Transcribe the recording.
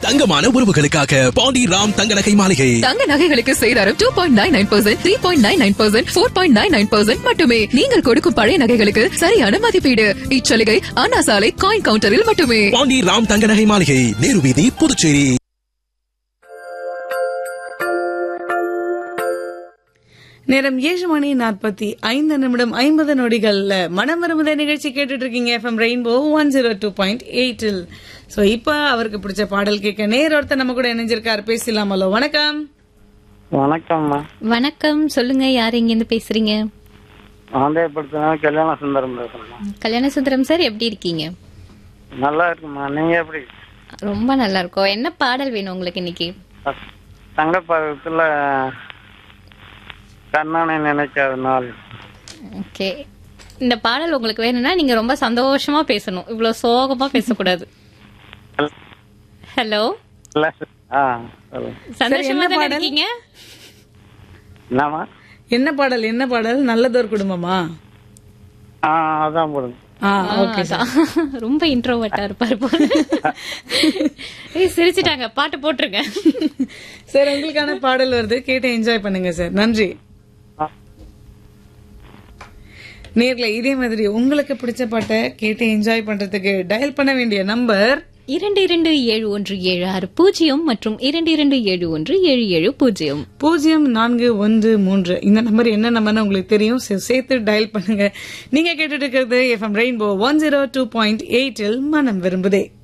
தங்கமான உறவுகளுக்காக பாண்டி ராம் தங்க நகை மாளிகை தங்க நகைகளுக்கு சேதாரம் two point nine nine percent three point nine nine percent four point nine nine percent மட்டுமே நீங்கள் கொடுக்கும் பழைய நகைகளுக்கு சரியான மதிப்பீடு இச்சலுகை அண்ணா சாலை காயின் கவுண்டரில் மட்டுமே பாண்டி ராம் தங்க நகை மாளிகை நேரு வீதி புதுச்சேரி நேரம் ஏழு மணி நாற்பத்தி ஐந்து நிமிடம் ஐம்பது நொடிகள்ல மனம் விரும்புத நிகழ்ச்சி கேட்டுட்டு இருக்கீங்க FM Rainbow one zero two point எயிட்டில் ஸோ இப்போ அவருக்கு பிடிச்ச பாடல் கேட்க நேர் ஒருத்தர் நம்ம கூட இணைஞ்சிருக்காரு பேசலாமலோ வணக்கம் வணக்கம்மா வணக்கம் சொல்லுங்க யார் இங்க இருந்து பேசுறீங்க ஆந்திரப்படுத்தினா கல்யாண சுந்தரம் பேசுறேம்மா கல்யாண சுந்தரம் சார் எப்படி இருக்கீங்க நல்லா இருக்குமா நீங்க எப்படி ரொம்ப நல்லா இருக்கோம் என்ன பாடல் வேணும் உங்களுக்கு இன்னைக்கு தங்கப்பதத்துல கண்ணனை நினைக்காத நாள் ஓகே இந்த பாடல் உங்களுக்கு வேணும்னா நீங்க ரொம்ப சந்தோஷமா பேசணும் இவ்வளவு சோகமா பேசக்கூடாது ஹலோ இல்ல ஆ சொல்லுங்க சந்தோஷமா தானே இருக்கீங்க என்னம்மா என்ன பாடல் என்ன பாடல் நல்லதொரு குடும்பமா ஆ அதான் போடுங்க ஆ ஓகே அதான். ரொம்ப இன்ட்ரோவர்ட்டா இருப்பாரு போல ஏய், சிரிச்சிட்டாங்க பாட்டு போட்டுருங்க சார் உங்களுக்கான பாடல் வருது கேட்டு என்ஜாய் பண்ணுங்க சார் நன்றி ஆ. நேர்ல இதே மாதிரி உங்களுக்கு பிடிச்ச பாட்டை கேட்டு என்ஜாய் பண்றதுக்கு டயல் பண்ண வேண்டிய நம்பர் இரண்டு இரண்டு ஏழு ஒன்று ஏழு ஆறு பூஜ்ஜியம் மற்றும் இரண்டு இரண்டு ஏழு ஒன்று ஏழு ஏழு பூஜ்ஜியம் பூஜ்ஜியம் நான்கு ஒன்று மூன்று இந்த நம்பர் என்ன நம்பர்னு உங்களுக்கு தெரியும் சே- சேர்த்து டயல் பண்ணுங்க நீங்க கேட்டுட்டு இருக்கிறது FM Rainbow one zero two point எயிட்டில் மனம் விரும்புதே